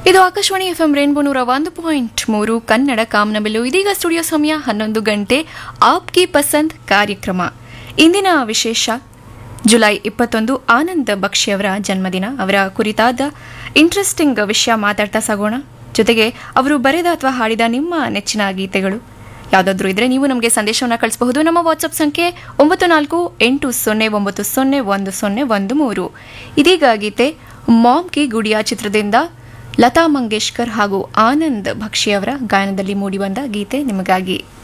ಇದು Akashvani F M rainbow ನೂರ ಒಂದು ಪಾಯಿಂಟ್ ಮೂರು ಕನ್ನಡ ಕಾಮನಬಿಲ್ಲು ಇದೀಗ ಸ್ಟುಡಿಯೋ ಸಮಯ ಹನ್ನೊಂದು ಗಂಟೆ ಆಪ್ ಕಿ ಪಸಂದ್ ಕಾರ್ಯಕ್ರಮ ಇಂದಿನ ವಿಶೇಷ ಜುಲೈ ಇಪ್ಪತ್ತೊಂದು ಆನಂದ್ ಬಕ್ಷಿ ಅವರ ಜನ್ಮದಿನ ಅವರ ಕುರಿತಾದ ಇಂಟ್ರೆಸ್ಟಿಂಗ್ ವಿಷಯ ಮಾತಾಡ್ತಾ ಸಾಗೋಣ ಜೊತೆಗೆ ಅವರು ಬರೆದ ಅಥವಾ ಹಾಡಿದ ನಿಮ್ಮ ನೆಚ್ಚಿನ ಗೀತೆಗಳು ಯಾವುದಾದ್ರೂ ಇದ್ರೆ ನೀವು ನಮಗೆ ಸಂದೇಶವನ್ನು ಕಳಿಸಬಹುದು ನಮ್ಮ ವಾಟ್ಸಪ್ ಸಂಖ್ಯೆ ಒಂಬತ್ತು ನಾಲ್ಕು ಎಂಟು ಸೊನ್ನೆ ಒಂಬತ್ತು ಸೊನ್ನೆ ಒಂದು ಸೊನ್ನೆ ಒಂದು ಮೂರು ಇದೀಗ ಗೀತೆ ಮಾಮ್ ಕಿ ಗುಡಿಯಾ ಚಿತ್ರದಿಂದ ಲತಾ ಮಂಗೇಶ್ಕರ್ ಹಾಗೂ ಆನಂದ್ ಭಕ್ಷಿ ಅವರ ಗಾಯನದಲ್ಲಿ ಮೂಡಿಬಂದ ಗೀತೆ ನಿಮಗಾಗಿ